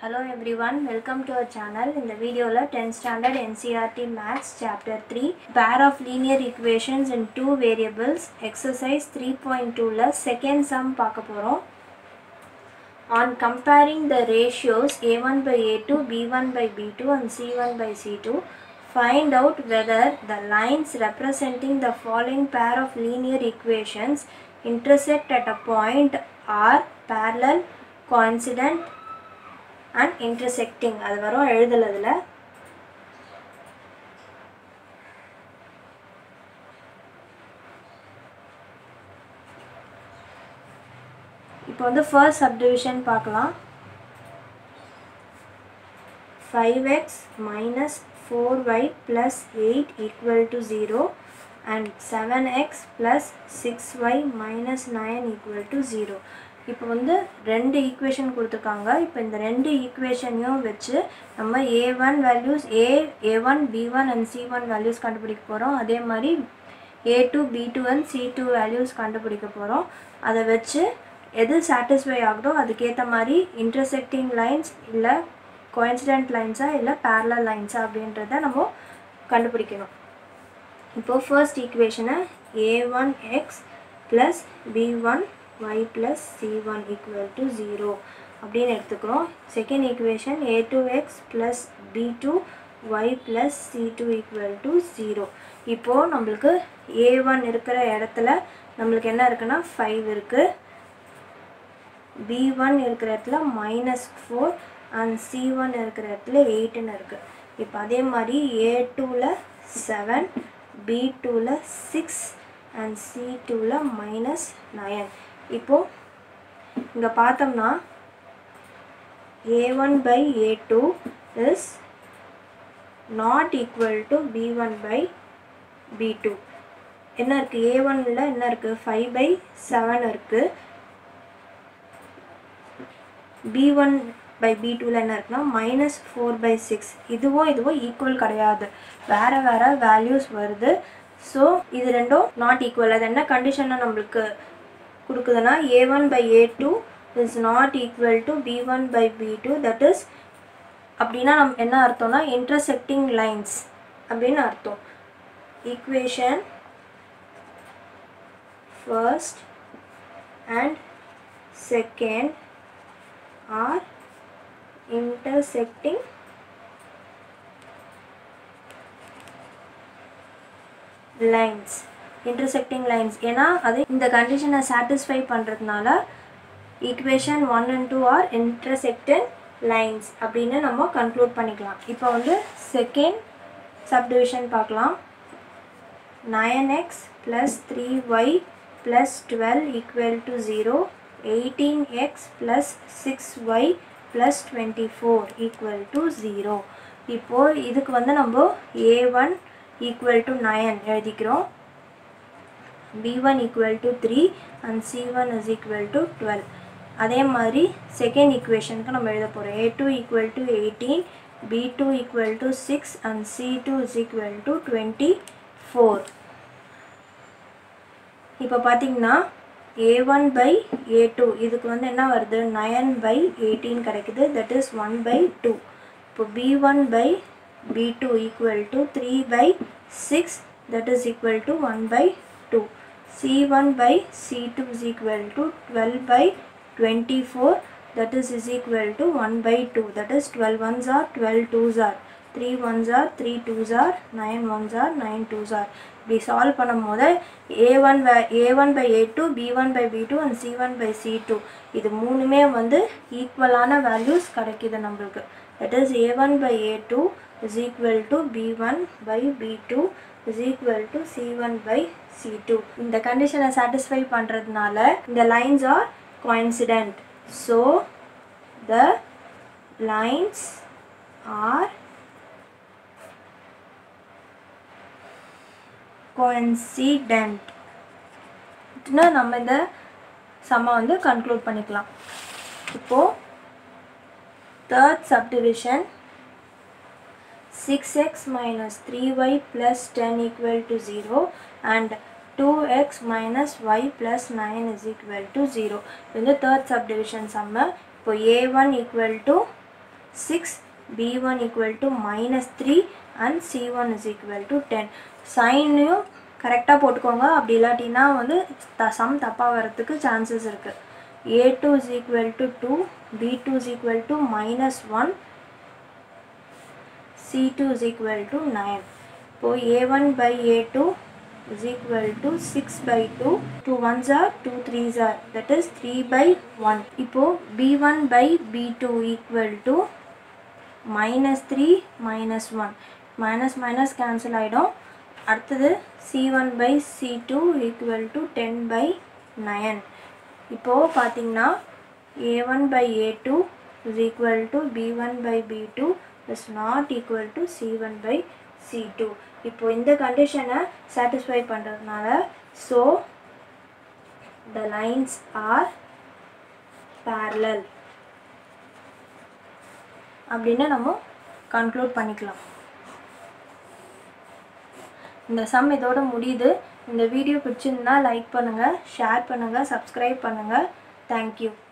Hello everyone, welcome to our channel. இந்த வீடியோவில் 10th standard NCRT Maths chapter 3 pair of linear equations in two variables exercise 3.2ல second sum பார்க்க போகிறோம் On comparing the ratios a1 by a2, b1 by b2 and c1 by c2, find out whether the lines representing the following pair of linear equations intersect at a point are parallel, coincident and intersecting அது வரும் எழுதலதில் இப்போ வந்து first subdivision பார்க்கலாம் five x minus four y plus eight equal to zero and seven x plus six y minus nine equal to zero இப்போ வந்து ரெண்டு equation கொடுத்துருக்காங்க இப்போ இந்த ரெண்டு ஈக்குவேஷனையும் வச்சு நம்ம a one values a a one b one and C one values கண்டுபிடிக்க போகிறோம் அதே மாதிரி a two B two and C two values கண்டுபிடிக்க போகிறோம் அதை வச்சு எது சாட்டிஸ்ஃபை ஆகுதோ அதுக்கேற்ற மாதிரி இன்டர்செக்டிங் லைன்ஸ் இல்லை கோயின்சிடென்ட் லைன்ஸா இல்லை பேரலல் லைன்ஸா அப்படின்றத நம்ம கண்டுபிடிக்கணும் இப்போது ஃபர்ஸ்ட் ஈக்குவேஷனை a one x plus b one y plus c1 equal to 0 அப்படின்னு எடுத்துக்கிறோம் second equation a two X plus b two y plus c two equal to zero இப்போது நம்மளுக்கு ஏ ஒன் இருக்கிற இடத்துல நம்மளுக்கு என்ன இருக்குன்னா ஃபைவ் இருக்குது பி ஒன் இருக்கிற இடத்துல minus four and C one இருக்கிற இடத்துல எயிட்டுன்னு இருக்குது இப்போ அதே மாதிரி ஏ டூவில் செவன் பி டூவில் சிக்ஸ் அண்ட் சி டூவில் மைனஸ் நயன் இப்போது இங்கே பார்த்தோம்னா a one by A two is not equal to B one by B two என்ன இருக்குது ஏ ஒனில் என்ன இருக்குது ஃபைவ் பை செவன் இருக்குது பி ஒன் பை பி டூவில் என்ன இருக்குன்னா மைனஸ் ஃபோர் பை சிக்ஸ் இதுவும் இதுவும் ஈக்குவல் கிடையாது வேறு வேறு வேல்யூஸ் வருது ஸோ இது ரெண்டும் நாட் ஈக்குவல் அது என்ன கண்டிஷனை நம்மளுக்கு கொடுக்குதுன்னா a one by A two is not equal to B one by B two that is அப்படின்னா நம் என்ன அர்த்தம்னா இன்டர்செக்டிங் லைன்ஸ் அப்படின்னு அர்த்தம் equation first and second are intersecting lines intersecting lines ஏன்னா அது இந்த கண்டிஷனை சாட்டிஸ்ஃபை பண்ணுறதுனால equation one and two are intersecting lines அப்படின்னு நம்ம கன்க்ளூட் பண்ணிக்கலாம் இப்போ வந்து செகண்ட் சப்டிவிஷன் பார்க்கலாம் nine x plus three y plus twelve equal to zero eighteen x plus six y plus twenty four equal to zero இப்போது இதுக்கு வந்து நம்ம a one equal to nine எழுதிக்கிறோம் b one equal to three and C one is equal to twelve அதே மாதிரி second ஈக்குவேஷனுக்கு நம்ம எழுத போகிறோம் ஏ two equal to eighteen B two equal to six and C two is equal to twenty four இப்போ பார்த்தீங்கன்னா A one by A two இதுக்கு வந்து என்ன வருது நயன் பை எயிட்டீன் கிடைக்குது that is one by two இப்போ B one by B two equal to three by six that is equal to one by two C one by C two is equal to twelve by twenty four that is is equal to one by two that is twelve ones are twelve twos are three ones are three twos are nine ones are nine twos are இப்படி solve பண்ணும் போது A one by A one by A two B one by B two and C one by C two இது மூணுமே வந்து ஈக்குவலான values கிடைக்கிது நம்மளுக்கு that is A one by A two is equal to B one by B two is equal to C one by C two இந்த கண்டிஷனை satisfy பண்ணுறதுனால இந்த lines are coincident so the lines are coincident நம்ம இந்த சம்மை வந்து conclude பண்ணிக்கலாம் இப்போது third subdivision six x minus three y plus ten equal to zero and two x minus y plus nine is equal to zero இது வந்து third subdivision sum இப்போ A one equal to six B one equal to minus three and C one is equal to ten சைனையும் கரெக்டாக போட்டுக்கோங்க அப்படி இல்லாட்டினா வந்து த some தப்பாக வரத்துக்கு சான்சஸ் இருக்குது A two is equal to two B two is equal to minus one C two is equal to nine இப்போது A one by A two is equal to 6 by 2 2 ones are 2 threes are that is 3 by 1 இப்போ b1 by b2 equal to minus 3 minus 1 minus minus cancel ஆயிடும் அடுத்தது c1 by c2 equal to 10 by 9 இப்போ பார்த்தீங்கன்னா a1 by a2 is equal to b1 by b2 is not equal to c1 by c2 இப்போ இந்த கண்டிஷனை satisfy பண்ணுறதுனால so the lines are parallel அப்படின்னு நம்ம கன்க்ளூட் பண்ணிக்கலாம் இந்த சம் இதோட முடியுது இந்த வீடியோ பிடிச்சிருந்தா லைக் பண்ணுங்கள் ஷேர் பண்ணுங்கள் சப்ஸ்கிரைப் பண்ணுங்கள் தேங்க்யூ